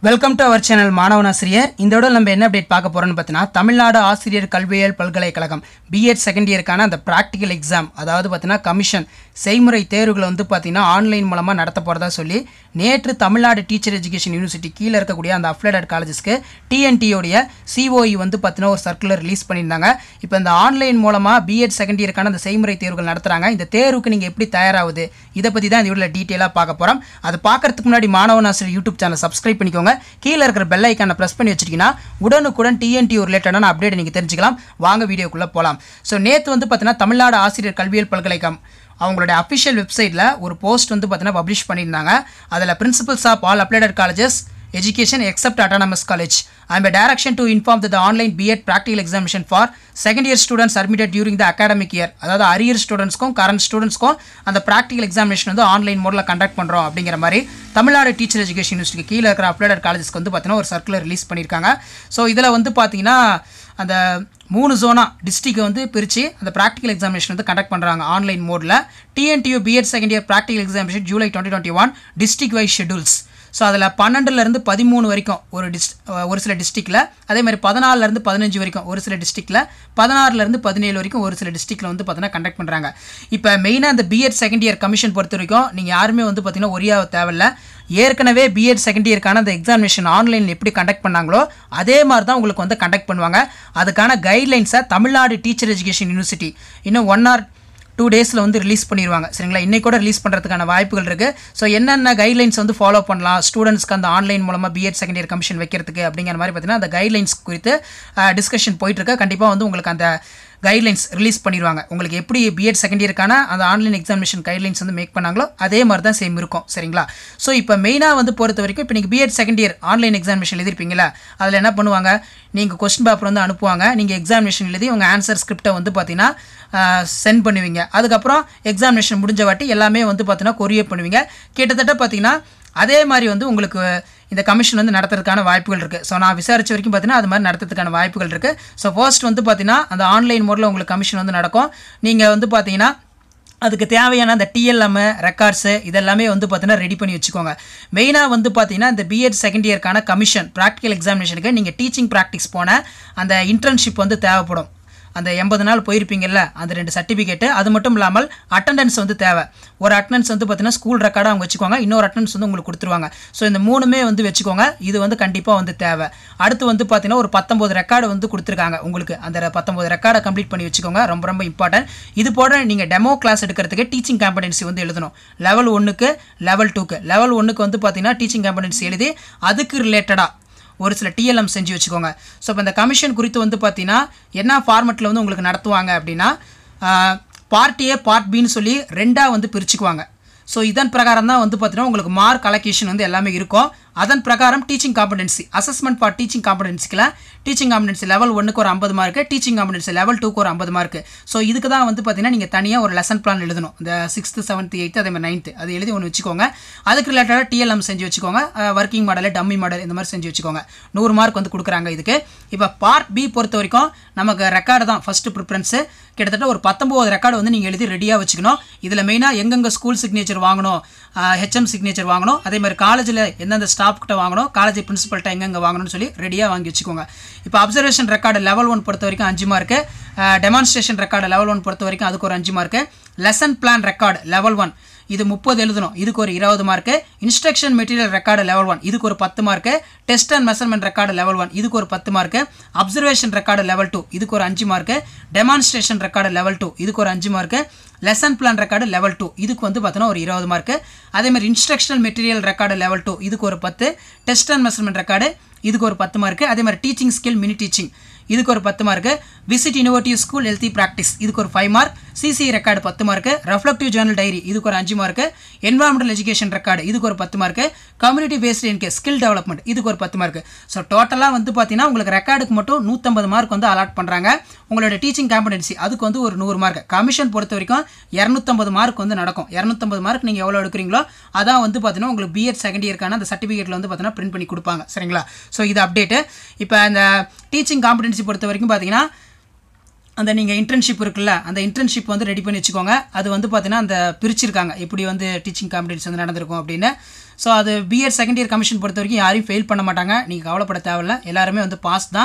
welcome to our channel மாணவன் ஆசிரியர் இந்த விட நம்ம என்ன அப்டேட் பார்க்க போறோம்னு பார்த்தீங்கன்னா தமிழ்நாடு ஆசிரியர் கல்வியியல் பல்கலைக்கழகம் பிஎட் செகண்ட் இயருக்கான அந்த ப்ராக்டிக்கல் எக்ஸாம் அதாவது பார்த்தீங்கன்னா கமிஷன் செய்முறை தேர்வுகளை வந்து பார்த்தீங்கன்னா ஆன்லைன் மூலமாக நடத்த போகிறதா சொல்லி நேற்று தமிழ்நாடு டீச்சர் எஜுகேஷன் யூனிவர்சிட்டி கீழே இருக்கக்கூடிய அந்த அஃப்லேடட் காலேஜஸ்க்கு டிஎன்டியோடைய சிஓஇ வந்து பார்த்தீங்கன்னா ஒரு சர்க்குலர் ரிலீஸ் பண்ணியிருந்தாங்க இப்போ இந்த ஆன்லைன் மூலமாக பிஎட் செகண்ட் இயருக்கான அந்த செய்முறை தேர்வுகள் நடத்துகிறாங்க இந்த தேர்வுக்கு நீங்கள் எப்படி தயாராகுது இதை பற்றி தான் இந்த வீடியோவில் டீட்டெயிலாக பார்க்க போகிறோம் அது பார்க்கறதுக்கு முன்னாடி மாணவன் ஆசிரியர் யூடியூப் சேனல் சப்ஸ்கிரைப் பண்ணிக்கோங்க கீழே இருக்கிற பெல் ஐக்கானை ப்ரெஸ் பண்ணி வச்சிட்டிங்கன்னா உடனுக்குடன் டிஎன்டி ரிலேட்டடான அப்டேட் நீங்கள் தெரிஞ்சுக்கலாம் வாங்க வீடியோக்குள்ளே போகலாம் ஸோ நேற்று வந்து பார்த்தீங்கன்னா தமிழ்நாடு ஆசிரியர் கல்வியியல் பல்கலைக்கழகம் அவங்களுடைய அஃபிஷியல் வெப்சைட்டில் ஒரு போஸ்ட் வந்து பார்த்தீங்கன்னா பப்ளிஷ் பண்ணியிருந்தாங்க அதில் principals of all applied colleges education except autonomous college I'm direction to inform the online BEd practical examination for second year students admitted during the academic year அதாவது அரியர் ஸ்டூடெண்ட்ஸ்க்கும் current ஸ்டூடெண்ட்ஸ்க்கும் அந்த practical examination வந்து online மோடில் conduct பண்ணுறோம் அப்படிங்கிற மாதிரி Tamil Nadu teacher education university கீழே இருக்கிற அப்ளைடட் காலேஜஸ்க்கு வந்து பார்த்தீங்கன்னா ஒரு சர்க்குலர் ரிலீஸ் பண்ணியிருக்காங்க ஸோ இதில் வந்து பார்த்தீங்கன்னா அந்த மூணு ஜோனா டிஸ்ட்ரிக்டை வந்து பிரித்து அந்த ப்ராக்டிகல் எக்ஸாமினேஷன் வந்து கண்டக்ட் பண்ணுறாங்க ஆன்லைன் மோடில் TNTU BEd second year practical examination July twenty twenty one district wise schedules so அதில் பன்னெண்டுலேருந்து பதிமூணு வரைக்கும் ஒரு டிஸ் ஒரு சில டிஸ்ட்ரிக்டில் அதே மாதிரி பதினாலுலேருந்து பதினஞ்சு வரைக்கும் ஒரு சில டிஸ்ட்ரிக்டில் பதினாறுலேருந்து பதினேழு வரைக்கும் ஒரு சில டிஸ்ட்ரிக்டில் வந்து பார்த்தீங்கன்னா கண்டக்ட் பண்ணுறாங்க இப்போ மெயினாக அந்த பிஎட் செகண்ட் இயர் கமிஷன் பொறுத்த வரைக்கும் நீங்கள் யாருமே வந்து பார்த்தீங்கன்னா ஒரியாக தேவையில்ல ஏற்கனவே பிஎட் செகண்ட் இயர்க்கான அந்த எக்ஸாமினேஷன் ஆன்லைனில் எப்படி கண்டக்ட் பண்ணாங்களோ அதே மாதிரி தான் உங்களுக்கு வந்து கண்டக்ட் பண்ணுவாங்க அதுக்கான கைட்லைன்ஸை தமிழ்நாடு டீச்சர் எஜுகேஷன் யூனிவர்சிட்டி இன்னும் ஒன் ஆர் டூ டேஸில் வந்து ரிலீஸ் பண்ணிடுவாங்க சரிங்களா இன்னைக்கு கூட ரிலீஸ் பண்ணுறதுக்கான வாய்ப்புகள் இருக்குது ஸோ என்னென்ன கைட்லைன்ஸ் வந்து ஃபாலோ பண்ணலாம் ஸ்டூடெண்ட்ஸ்க்கு அந்த ஆன்லைன் மூலமாக பிஎட் செகண்ட் இயர் கமிஷன் வைக்கிறதுக்கு அப்படிங்கிற மாதிரி பார்த்தீங்கன்னா அந்த கைட்லைன்ஸ் குறித்து டிஸ்கஷன் போயிட்டுருக்கு கண்டிப்பாக வந்து உங்களுக்கு அந்த கைட்லைன்ஸ் ரிலீஸ் பண்ணிடுவாங்க உங்களுக்கு எப்படி பிஎட் செகண்ட் இயருக்கான அந்த ஆன்லைன் எக்ஸாமினேஷன் கைட்லைன்ஸ் வந்து மேக் பண்ணாங்களோ அதே மாதிரி தான் சேம் இருக்கும் சரிங்களா ஸோ இப்போ மெயினாக வந்து பொறுத்த வரைக்கும் இப்போ நீங்கள் BEd second year online examination எழுதிருப்பீங்களா அதில் என்ன பண்ணுவாங்க நீங்கள் கொஸ்டின் பேப்பர் வந்து அனுப்புவாங்க நீங்கள் எக்ஸாமினேஷன் எழுதி உங்கள் ஆன்சர் ஸ்கிரிப்டை வந்து பார்த்தீங்கன்னா சென்ட் பண்ணுவீங்க அதுக்கப்புறம் எக்ஸாமினேஷன் முடிஞ்ச வாட்டி எல்லாமே வந்து பார்த்தீங்கன்னா கொரியர் பண்ணுவீங்க கிட்டத்தட்ட பார்த்தீங்கன்னா அதே மாதிரி வந்து உங்களுக்கு இந்த கமிஷன் வந்து நடத்துறதுக்கான வாய்ப்புகள் இருக்குது ஸோ நான் விசாரிச்ச வரைக்கும் பார்த்தீங்கன்னா அது மாதிரி நடத்துறதுக்கான வாய்ப்புகள் இருக்குது ஸோ ஃபர்ஸ்ட் வந்து பார்த்தீங்கன்னா அந்த ஆன்லைன் மோடில் உங்களுக்கு கமிஷன் வந்து நடக்கும் நீங்கள் வந்து பார்த்தீங்கன்னா அதுக்கு தேவையான அந்த டிஎல்எம் ரெக்கார்ட்ஸு இதெல்லாமே வந்து பார்த்தீங்கன்னா ரெடி பண்ணி வச்சுக்கோங்க மெயினாக வந்து பார்த்தீங்கன்னா இந்த பிஎட் செகண்ட் இயர்க்கான கமிஷன் ப்ராக்டிக்கல் எக்ஸாமினேஷனுக்கு நீங்கள் டீச்சிங் ப்ராக்டிஸ் போன அந்த இன்டர்ன்ஷிப் வந்து தேவைப்படும் அந்த எண்பது நாள் போயிருப்பீங்கல்ல அந்த ரெண்டு சர்டிஃபிகேட்டு அது மட்டும் இல்லாமல் அட்டண்டன்ஸ் வந்து தேவை ஒரு அட்டண்டன்ஸ் வந்து பார்த்தீங்கன்னா ஸ்கூல் ரெக்கார்டாக அவங்க வச்சுக்கோங்க இன்னொரு அட்டண்டன்ஸ் வந்து உங்களுக்கு கொடுத்துருவாங்க ஸோ இந்த மூணுமே வந்து வச்சுக்கோங்க இது வந்து கண்டிப்பாக வந்து தேவை அடுத்து வந்து பார்த்தீங்கன்னா ஒரு பத்தொம்போது ரெக்கார்டு வந்து கொடுத்துருக்காங்க உங்களுக்கு அந்த பத்தொம்போது ரெக்கார்டை கம்ப்ளீட் பண்ணி வச்சுக்கோங்க ரொம்ப ரொம்ப இம்பார்ட்டன்ட் இது போட நீங்கள் டெமோ கிளாஸ் எடுக்கிறதுக்கு டீச்சிங் காம்படன்சி வந்து எழுதணும் லெவல் ஒன்றுக்கு லெவல் டூக்கு லெவல் ஒன்றுக்கு வந்து பார்த்தீங்கன்னா டீச்சிங் காம்படன்சி எழுதி அதுக்கு ரிலேட்டடாக ஒரு சில டிஎல்எம் செஞ்சு வச்சுக்கோங்க ஸோ இப்போ இந்த கமிஷன் குறித்து வந்து பார்த்தீங்கன்னா என்ன ஃபார்மெட்டில் வந்து உங்களுக்கு நடத்துவாங்க அப்படின்னா பார்ட் ஏ பார்ட் பின்னு சொல்லி ரெண்டாக வந்து பிரிச்சுக்குவாங்க ஸோ இதன் பிரகாரம் தான் வந்து பார்த்தீங்கன்னா உங்களுக்கு மார்க் அலோகேஷன் வந்து எல்லாமே இருக்கும் அதன் பிரகாரம் teaching competency assessment for teaching காம்படன்சிக்கில் டீச்சிங் காம்படன்சி லெவல் ஒன்றுக்கு ஒரு ஐம்பது மார்க்கு டீச்சிங் காம்படன்சி லெவல் டூக்கு ஒரு ஐம்பது மார்க்கு ஸோ இதுக்கு தான் வந்து பார்த்தீங்கன்னா நீங்கள் தனியாக ஒரு லெசன் பிளான் எழுதணும் இந்த சிக்ஸ்த்து செவன்த் எயித்து அதே மாதிரி நைன்த்து அது எழுதி ஒன்று வச்சுக்கோங்க அதுக்கு ரிலேட்டடாக டிஎல்எம் செஞ்சு வச்சுக்கோங்க ஒர்க்கிங் மாடல் டம்மி மாடல் இந்த மாதிரி செஞ்சு வச்சுக்கோங்க நூறு மார்க் வந்து கொடுக்குறாங்க இதுக்கு இப்போ பார்ட் பி பொறுத்த வரைக்கும் நமக்கு ரெக்கார்டு தான் ஃபஸ்ட்டு ப்ரிஃபரன்ஸு கிட்டத்தட்ட ஒரு பத்தொம்போது ரெக்கார்டு வந்து நீங்கள் எழுதி ரெடியாக வச்சுக்கணும் இதில் மெயினாக எங்கெங்கே ஸ்கூல் சிக்னேச்சர் வாங்கணும் ஹெச்எம் சிக்னேச்சர் வாங்கணும் அதே மாதிரி காலேஜில் எந்தெந்த ஸ்டாஃப் கிட்ட வாங்கணும் காலேஜ் பிரின்சிபல்கிட்ட எங்கெங்கே வாங்கணும்னு சொல்லி ரெடியாக வாங்கி வச்சுக்கோங்க இப்போ அப்சர்வேஷன் ரெக்கார்டு லெவல் ஒன் பொறுத்த வரைக்கும் அஞ்சு mark demonstration record level one பொறுத்த வரைக்கும் அதுக்கு ஒரு அஞ்சு mark lesson plan record level one இது முப்பது எழுதணும் இதுக்கு ஒரு இருபது mark instruction material record level one இதுக்கு ஒரு பத்து mark test and measurement record level one இதுக்கு ஒரு பத்து mark observation record level two இதுக்கு ஒரு அஞ்சு mark demonstration record level two இதுக்கு ஒரு அஞ்சு mark lesson plan record level two இதுக்கு வந்து பார்த்தீங்கன்னா ஒரு இருபது மார்க்கு அதேமாதிரி instructional material record level two இதுக்கு ஒரு பத்து டெஸ்ட் அண்ட் மெஷர்மெண்ட் ரெக்கார்டு இதுக்கு ஒரு பத்து மார்க்கு அதே மாதிரி டீச்சிங் ஸ்கில் மினி டீச்சிங் இதுக்கு ஒரு பத்து mark visit innovative school healthy practice இதுக்கு ஒரு ஃபைவ் மார்க் சிசி ரெக்கார்டு பத்து மார்க்கு ரெஃப்ளெக்டிவ் ஜேர்னல் டைரி இதுக்கு ஒரு அஞ்சு மார்க்கு என்வரான்மெண்டல் எஜுகேஷன் ரெக்கார்டு இதுக்கு ஒரு பத்து மார்க்கு கம்யூனிட்டி பேஸ்டு என்கே ஸ்கில் டெவலப்மெண்ட் இதுக்கு ஒரு பத்து மார்க்கு ஸோ டோட்டலாக வந்து பார்த்தீங்கன்னா உங்களுக்கு ரெக்கார்டுக்கு மட்டும் நூற்றம்பது மார்க் வந்து அலாட் பண்ணுறாங்க உங்களோட டீச்சிங் காம்படன்சி அதுக்கு வந்து ஒரு நூறு மார்க் கமிஷன் பொறுத்த வரைக்கும் இரநூத்தம்பது மார்க் வந்து நடக்கும் இரநூத்தம்பது மார்க் நீங்கள் எவ்வளோ எடுக்கிறீங்களோ அதான் வந்து பார்த்தீங்கன்னா உங்களுக்கு பிஎட் செகண்ட் இயர்க்கான அந்த சர்டிஃபிகேட்டில் வந்து பார்த்தீங்கன்னா பிரிண்ட் பண்ணி கொடுப்பாங்க சரிங்களா ஸோ இது அப்டேட்டு இப்போ அந்த டீச்சிங் காம்படன்சி பொறுத்த வரைக்கும் பார்த்தீங்கன்னா அந்த நீங்கள் இன்டர்ன்ஷிப் இருக்குல்ல அந்த இன்டர்ன்ஷிப் வந்து ரெடி பண்ணி வச்சுக்கோங்க அது வந்து பார்த்தீங்கன்னா அந்த பிரிச்சிருக்காங்க இப்படி வந்து டீச்சிங் காம்படிஷன் வந்து நடந்திருக்கும் அப்படின்னு ஸோ அது பிஎட் செகண்ட் இயர் கமிஷன் பொறுத்த வரைக்கும் யாரையும் ஃபெயில் பண்ண மாட்டாங்க நீங்கள் கவலைப்பட தேவையில்ல எல்லாருமே வந்து பாஸ் தான்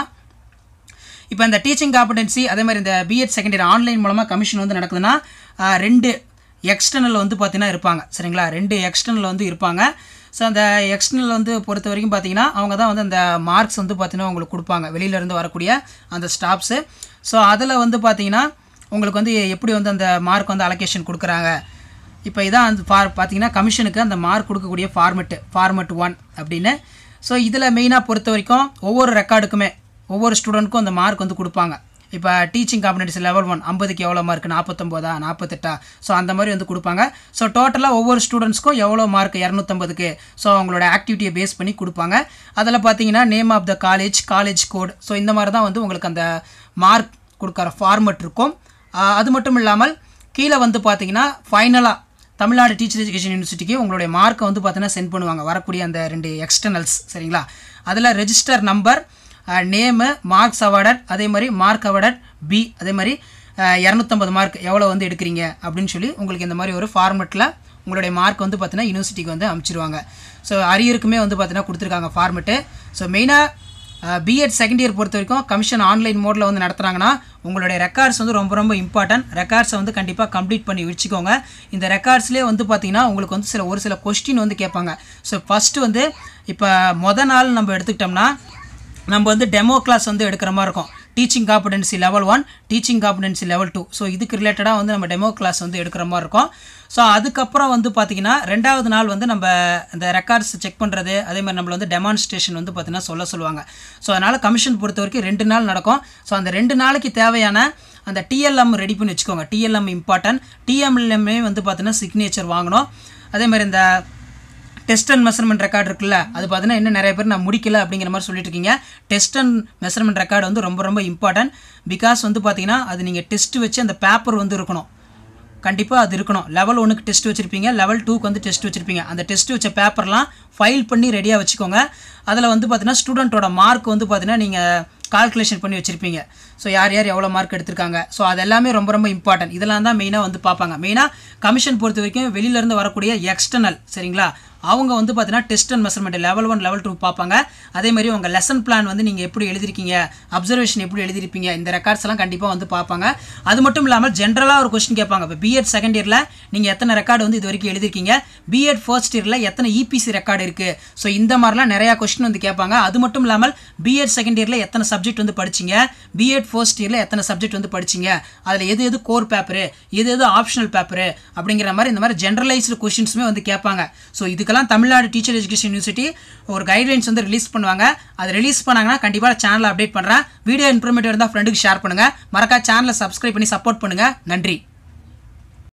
இப்போ இந்த டீச்சிங் காம்படென்சி அதே மாதிரி இந்த பிஎட் செகண்ட் இயர் ஆன்லைன் மூலமாக கமிஷன் வந்து நடக்குதுன்னா ஆஹ், ரெண்டு எக்ஸ்டர்னல் வந்து பார்த்தீங்கன்னா இருப்பாங்க சரிங்களா ரெண்டு எக்ஸ்டர்னல் வந்து இருப்பாங்க ஸோ அந்த எக்ஸ்டர்னல் வந்து பொறுத்த வரைக்கும் பார்த்தீங்கன்னா அவங்க தான் வந்து அந்த மார்க்ஸ் வந்து பார்த்தீங்கன்னா உங்களுக்கு கொடுப்பாங்க வெளியிலேருந்து வரக்கூடிய அந்த ஸ்டாஃப்ஸு ஸோ அதில் வந்து பார்த்தீங்கன்னா உங்களுக்கு வந்து எப்படி வந்து அந்த மார்க் வந்து அலோகேஷன் கொடுக்குறாங்க இப்போ இதான் அந்த ஃபார் பார்த்தீங்கன்னா கமிஷனுக்கு அந்த மார்க் கொடுக்கக்கூடிய ஃபார்மெட்டு ஃபார்மெட் ஒன் அப்படின்னு ஸோ இதில் மெயினாக பொறுத்த வரைக்கும் ஒவ்வொரு ரெக்கார்டுக்குமே ஒவ்வொரு ஸ்டூடெண்ட்க்கும் அந்த மார்க் வந்து கொடுப்பாங்க இப்போ டீச்சிங் காம்படிஷன் லெவல் ஒன் ஐம்பதுக்கு எவ்வளோ மார்க் நாற்பத்தொம்போதா நாற்பத்தெட்டா ஸோ அந்த மாதிரி வந்து கொடுப்பாங்க ஸோ டோட்டலாக ஒவ்வொரு ஸ்டூடெண்ட்ஸ்க்கும் எவ்வளோ மார்க் இரநூத்தம்பதுக்கு ஸோ அவங்களோட ஆக்டிவிட்டியை பேஸ் பண்ணி கொடுப்பாங்க அதில் பார்த்தீங்கன்னா name of the college college code so இந்த மாதிரி தான் வந்து உங்களுக்கு அந்த மார்க் கொடுக்குற ஃபார்மெட் இருக்கும் ஆஹ் அது மட்டும் இல்லாமல் கீழே வந்து பார்த்தீங்கன்னா ஃபைனலாக தமிழ்நாடு டீச்சர் எஜுகேஷன் யூனிவர்சிட்டிக்கு உங்களுடைய மார்க்கை வந்து பார்த்தீங்கன்னா சென்ட் பண்ணுவாங்க வரக்கூடிய அந்த ரெண்டு எக்ஸ்டர்னல்ஸ் சரிங்களா அதில் register number name marks awarded அதே மாதிரி மார்க் அவார்டட் பி அதே மாதிரி இரநூத்தம்பது மார்க் எவ்வளோ வந்து எடுக்கிறீங்க அப்படின்னு சொல்லி உங்களுக்கு இந்த மாதிரி ஒரு ஃபார்மெட்டில் உங்களுடைய மார்க் வந்து பார்த்தீங்கன்னா யூனிவர்சிட்டிக்கு வந்து அனுப்பிச்சிருவாங்க ஸோ அரியருக்குமே வந்து பார்த்தீங்கன்னா கொடுத்துருக்காங்க ஃபார்மெட்டு ஸோ மெயினாக பிஎட் செகண்ட் இயர் பொறுத்த வரைக்கும் கமிஷன் ஆன்லைன் மோடில் வந்து நடத்துகிறாங்கன்னா உங்களுடைய ரெக்கார்ட்ஸ் வந்து ரொம்ப ரொம்ப இம்பார்ட்டன்ட் ரெக்கார்ட்ஸை வந்து கண்டிப்பாக கம்ப்ளீட் பண்ணி வச்சுக்கோங்க இந்த ரெக்கார்ட்ஸ்லேயே வந்து பார்த்தீங்கன்னா உங்களுக்கு வந்து சில ஒரு சில கொஸ்டின் வந்து கேட்பாங்க ஸோ ஃபஸ்ட்டு வந்து இப்போ மொதல் நாள் நம்ம எடுத்துக்கிட்டோம்னா நம்ம வந்து டெமோ கிளாஸ் வந்து எடுக்கிற மாதிரி இருக்கும் teaching competency level one teaching competency level two so இதுக்கு ரிலேட்டடாக வந்து நம்ம டெமோ கிளாஸ் வந்து எடுக்கிற மாதிரி இருக்கும் ஸோ அதுக்கப்புறம் வந்து பார்த்திங்கன்னா ரெண்டாவது நாள் வந்து நம்ம இந்த ரெக்கார்ட்ஸ் செக் பண்ணுறது அதே மாதிரி நம்மள வந்து டெமான்ஸ்ட்ரேஷன் வந்து பார்த்திங்கன்னா சொல்ல சொல்லுவாங்க ஸோ அதனால் கமிஷன் பொறுத்த வரைக்கும் ரெண்டு நாள் நடக்கும் ஸோ அந்த ரெண்டு நாளைக்கு தேவையான அந்த டிஎல்எம் ரெடி பண்ணி வச்சுக்கோங்க டிஎல்எம் இம்பார்ட்டன்ட் டிஎம்எல்எம்மே வந்து பார்த்தீங்கன்னா சிக்னேச்சர் வாங்கணும் அதே மாதிரி இந்த டெஸ்ட் அண்ட் மெஷர்மெண்ட் ரெக்கார்டு இருக்குல்ல அது பார்த்தீங்கன்னா இன்னும் நிறைய பேர் நான் முடிக்கல அப்படிங்கிற மாதிரி சொல்லிட்டு இருக்கீங்க டெஸ்ட் அண்ட் மெஷர்மெண்ட் ரெக்கார்டு வந்து ரொம்ப ரொம்ப இம்பார்ட்டன்ட் பிகாஸ் வந்து பார்த்தீங்கன்னா அது நீங்கள் டெஸ்ட் வச்சு அந்த பேப்பர் வந்து இருக்கணும் கண்டிப்பாக அது இருக்கணும் லெவல் ஒன்றுக்கு டெஸ்ட் வச்சுருப்பீங்க லெவல் டூக்கு வந்து டெஸ்ட் வச்சுருப்பீங்க அந்த டெஸ்ட் வச்ச பேப்பர்லாம் ஃபைல் பண்ணி ரெடியாக வச்சுக்கோங்க அதில் வந்து பார்த்தீங்கன்னா ஸ்டூடெண்ட்டோட மார்க் வந்து பார்த்தீங்கன்னா நீங்கள் கால்குலேஷன் பண்ணி வச்சுருப்பீங்க ஸோ யார் யார் எவ்வளோ மார்க் எடுத்திருக்காங்க ஸோ அது எல்லாமே ரொம்ப ரொம்ப இம்பார்ட்டன்ட் இதெல்லாம் தான் மெயினாக வந்து பார்ப்பாங்க மெயினாக கமிஷன் பொறுத்த வரைக்கும் வெளியிலேருந்து வரக்கூடிய எக்ஸ்டர்னல் சரிங்களா அவங்க வந்து பார்த்தீங்கன்னா test and measurement level one level two பார்ப்பாங்க அதே மாதிரி உங்கள் லெசன் பிளான் வந்து நீங்கள் எப்படி எழுதிருக்கீங்க அப்சர்வேஷன் எப்படி எழுதிருப்பீங்க இந்த ரெக்கார்ட்ஸ் எல்லாம் கண்டிப்பாக வந்து பார்ப்பாங்க அது மட்டும் இல்லாமல் ஜென்ரலாக ஒரு கொஸ்டின் கேட்பாங்க இப்போ பிஎட் செகண்ட் இயரில் நீங்கள் எத்தனை ரெக்கார்டு வந்து இது வரைக்கும் எழுதிருக்கீங்க பிஎட் ஃபர்ஸ்ட் இயரில் எத்தனை இபிசி ரெக்கார்டு இருக்குது ஸோ இந்த மாதிரிலாம் நிறையா கொஸ்டின் வந்து கேட்பாங்க அது மட்டும் இல்லாமல் பிஎட் செகண்ட் இயரில் எத்தனை சப்ஜெக்ட் வந்து படிச்சீங்க பிஎட் ஃபர்ஸ்ட் இயரில் எத்தனை சப்ஜெக்ட் வந்து படிச்சீங்க அதில் எது எது கோர் பேப்பரு எது எது ஆப்ஷனல் பேப்பரு அப்படிங்கிற மாதிரி இந்த மாதிரி ஜென்ரலைஸ்டு கொஸ்டின்ஸுமே வந்து கேட்பாங்க ஸோ இதுக்கெல்லாம் தமிழ்நாடு டீச்சர் எஜுகேஷன் யூனிவர்சிட்டி ஒரு கைட்லைன்ஸ் வந்து ரிலீஸ் பண்ணுவாங்க அதை ரிலீஸ் பண்ணாங்கன்னா கண்டிப்பாக சேனலை அப்டேட் பண்ணுறேன் வீடியோ இன்ஃபர்மேட்டிவ் இருந்தால் ஃப்ரெண்டுக்கு ஷேர் பண்ணுங்கள் மறக்கா சேனலை சப்ஸ்கிரைப் பண்ணி சப்போர்ட் பண்ணுங்கள் நன்றி